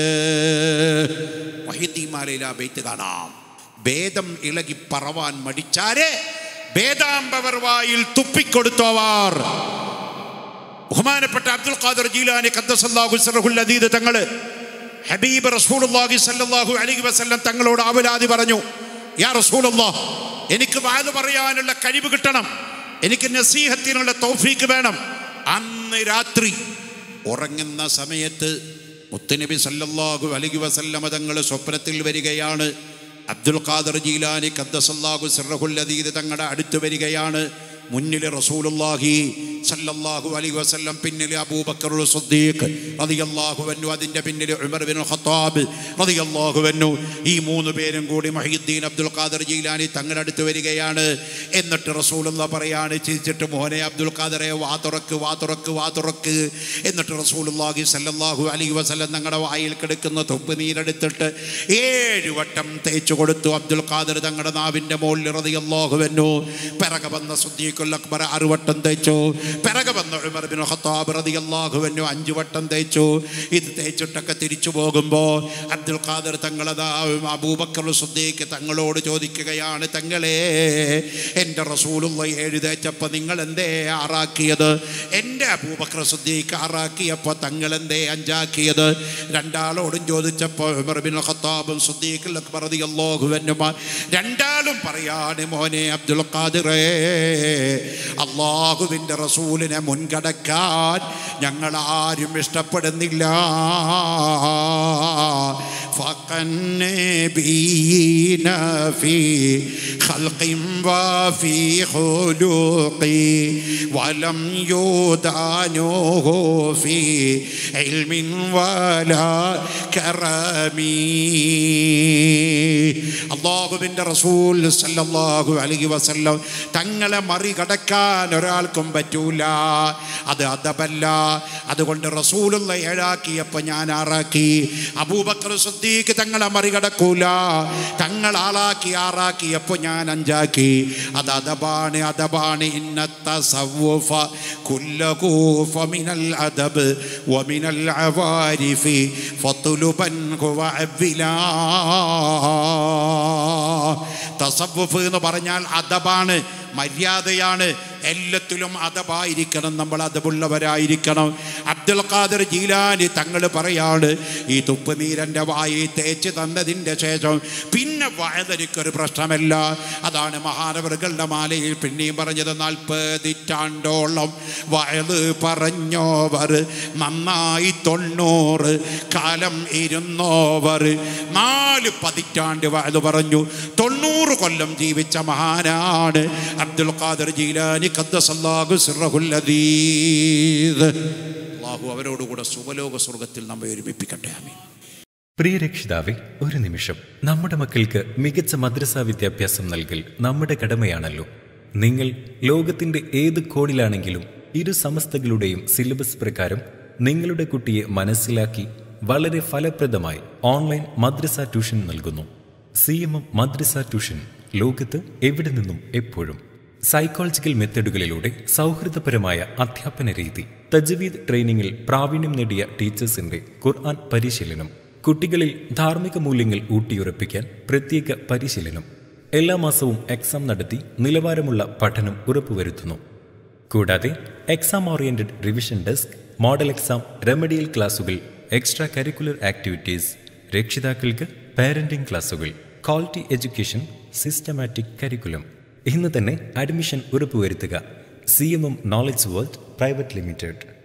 വഹിദ്ദിമാലയിൽ ആ ബെയ്ത്ത് കാണാം ഭേദം ഇളകി പറവാൻ മടിച്ചാരെ ഭേദാമ്പവർ വായിൽ തുപ്പിക്കൊടുത്തോവാർ ബഹുമാനപ്പെട്ട അബ്ദുൽ ഖാദർ ജീലാനി ഖദ്ദസല്ലാഹു സിറഹുൽ അദീദ് തങ്ങള് ഹബീബ് റസൂലുള്ളാഹി സല്ലല്ലാഹു അലൈഹി വസല്ലം തങ്ങളോട് ആവലാതി പറഞ്ഞു യാ റസൂലുള്ളാഹ് എനിക്ക് വാത് പറയാനുള്ള കഴിവ് കിട്ടണം എനിക്ക് നസീഹത്തിനുള്ള തൗഫീക്ക് വേണം അന്ന് രാത്രി ഉറങ്ങുന്ന സമയത്ത് മുത്തുനബി സല്ലല്ലാഹു അലൈഹി വസല്ലമ തങ്ങൾ സ്വപ്നത്തിൽ വരികയാണ് അബ്ദുൽ ഖാദർ ജീലാനി ഖദ്ദസല്ലാഹു സിറഹുൽ അദീദ് തങ്ങളുടെ അടുത്ത് വരികയാണ് മുന്നിൽ റസൂലുള്ളാഹി സല്ലല്ലാഹു അലൈഹി വസല്ലം പിന്നിൽ അബൂബക്കർ സിദ്ദീഖ് റളിയല്ലാഹു അൻഹു അതിൻ്റെ പിന്നിൽ ഉമർ ബിൻ ഖത്താബ് റളിയല്ലാഹു അൻഹു ഈ മൂന്ന് പേരും കൂടി മഹീദ്ദീൻ അബ്ദുൽ ഖാദർ ജീലാനി തങ്ങളുടെ അടുത്ത് വരികയാണ് എന്നിട്ട് റസൂലുള്ള പറയാണ് ചിരിച്ചിട്ട് മോനെ അബ്ദുൽ ഖാദറെ വാ തുറക്ക് വാ തുറക്ക് വാ തുറക്ക് എന്നിട്ട് റസൂലുള്ളാഹി സല്ലല്ലാഹു അലൈഹി വസല്ലം തങ്ങളുടെ വായിൽ കിടക്കുന്ന തൊപ്പ് നീരെടുത്തിട്ട് ഏഴ് വട്ടം തേച്ചു കൊടുത്തു അബ്ദുൽ ഖാദർ തങ്ങളുടെ നാവിൻ്റെ മുകളിൽ റളിയല്ലാഹു അൻഹു പിറകെ വന്ന സുദ്ദീഖുൽ അക്ബർ ആറ് വട്ടം തേച്ചു പിറകെ വന്ന ഉമർ ബിൻ ഖത്താബ് റളിയല്ലാഹു അൻഹു അഞ്ച് വട്ടം തേച്ചു ഇത് തേച്ചിട്ടൊക്കെ തിരിച്ചു പോകുമ്പോൾ അബ്ദുൽ ഖാദർ തങ്ങളതാ അബൂബക്കർ സുദ്ദീഖ് തങ്ങളോട് ചോദിക്കുകയാണ് തങ്ങളെ എൻ്റെ റസൂലുള്ള ഏഴ് തേച്ചപ്പോൾ നിങ്ങൾ എന്തേ ആറാക്കിയത് എൻ്റെ അബൂബക്കർ സുദ്ദീഖ് ആറാക്കിയപ്പോൾ തങ്ങൾ എന്തേ അഞ്ചാക്കിയത് രണ്ടാളോടും ചോദിച്ചപ്പോൾ ഉമർ ബിൻ ഖത്താബും സുദ്ദീഖുൽ അക്ബർ റളിയല്ലാഹു അൻഹുമാ രണ്ടാളും പറയാണ് മോനെ അബ്ദുൽ ഖാദിറേ അള്ളാഹുവിൻ്റെ റസൂലിനെ മുൻകടക്കാൻ ഞങ്ങൾ ആരും ഇഷ്ടപ്പെടുന്നില്ല فقنبين في خلق وفي خلق ولم يدانوه في علم ولا كرم അള്ളാഹുവിൻ്റെ റസൂൽ സല്ലല്ലാഹു അലൈഹി വസല്ലം തങ്ങളെ മറികടക്കാൻ ഒരാൾക്കും പറ്റൂല അത് അതബല്ല അതുകൊണ്ട് റസൂലുള്ള ഏഴാക്കിയപ്പോൾ ഞാൻ ആറാക്കി അബൂബക്കർ സുദ്ദീഖ് തങ്ങളെ മറികടക്കൂല തങ്ങൾ ആളാക്കി ആറാക്കിയപ്പോൾ ഞാൻ അഞ്ചാക്കി അത് അതബാണ് അതബാണ് ഇന്നത്തെ സവ്വഫ കുല്ലകൂഫ മിനൽ അദബ് വമിനൽ അവാരിഫി ഫത്തുലുബൻ ഹുവ അവ്വിലാ തസവുഫ് എന്ന് പറഞ്ഞാൽ അദബാണ് മര്യാദയാണ് എല്ലാത്തിലും അതബായിരിക്കണം നമ്മൾ അതബുള്ളവരായിരിക്കണം അബ്ദുൽ ഖാദർ ജീലാനി തങ്ങൾ പറയാണ് ഈ തുപ്പുനീരൻ്റെ വായി തേച്ച് തന്നതിൻ്റെ ശേഷം പിന്നെ വയതനിക്കൊരു പ്രശ്നമല്ല അതാണ് മഹാനവറുകളുടെ മാലയിൽ പിന്നെയും പറഞ്ഞത് നാൽപ്പതിറ്റാണ്ടോളം വയത് പറഞ്ഞോവർ നന്നായി തൊണ്ണൂറ് കാലം ഇരുന്നോവർ നാല് പതിറ്റാണ്ട് വയത് പറഞ്ഞു തൊണ്ണൂറ് കൊല്ലം ജീവിച്ച മഹാനാണ് അബ്ദുൽ ഖാദർ ജീലാനി ഖദ്ദസല്ലാഹു സിർറഹുൽ അദീദ് അള്ളാഹു അവരോടുകൂടെ സുവലോക സ്വർഗത്തിൽ നമ്മെ ഒരുമിപ്പിക്കട്ടെ ആമീൻ പ്രിയ രക്ഷിതാവെ ഒരു നിമിഷം നമ്മുടെ മക്കൾക്ക് മികച്ച മദ്രസ വിദ്യാഭ്യാസം നൽകൽ നമ്മുടെ കടമയാണല്ലോ നിങ്ങൾ ലോകത്തിന്റെ ഏത് കോണിലാണെങ്കിലും ഇരു സമസ്തകളുടെയും സിലബസ് പ്രകാരം നിങ്ങളുടെ കുട്ടിയെ മനസ്സിലാക്കി വളരെ ഫലപ്രദമായി ഓൺലൈൻ മദ്രസ ട്യൂഷൻ നൽകുന്നു C M M madrasa tuition ലോകത്ത് എവിടെ നിന്നും എപ്പോഴും സൈക്കോളജിക്കൽ മെത്തഡുകളിലൂടെ സൗഹൃദപരമായ അധ്യാപന രീതി തജ്വീദ് ട്രെയിനിങ്ങിൽ പ്രാവീണ്യം നേടിയ ടീച്ചേഴ്സിന്റെ ഖുർആൻ പരിശീലനം കുട്ടികളിൽ ധാർമ്മിക മൂല്യങ്ങൾ ഊട്ടിയുറപ്പിക്കാൻ പ്രത്യേക പരിശീലനം എല്ലാ മാസവും എക്സാം നടത്തി നിലവാരമുള്ള പഠനം ഉറപ്പുവരുത്തുന്നു കൂടാതെ exam oriented revision desk model exam remedial ക്ലാസുകൾ എക്സ്ട്രാ കരിക്കുലർ ആക്ടിവിറ്റീസ് രക്ഷിതാക്കൾക്ക് പാരന്റിംഗ് ക്ലാസുകൾ ക്വാളിറ്റി എഡ്യൂക്കേഷൻ സിസ്റ്റമാറ്റിക് കരിക്കുലം ഇന്ന് തന്നെ അഡ്മിഷൻ ഉറപ്പുവരുത്തുക C M M knowledge world private limited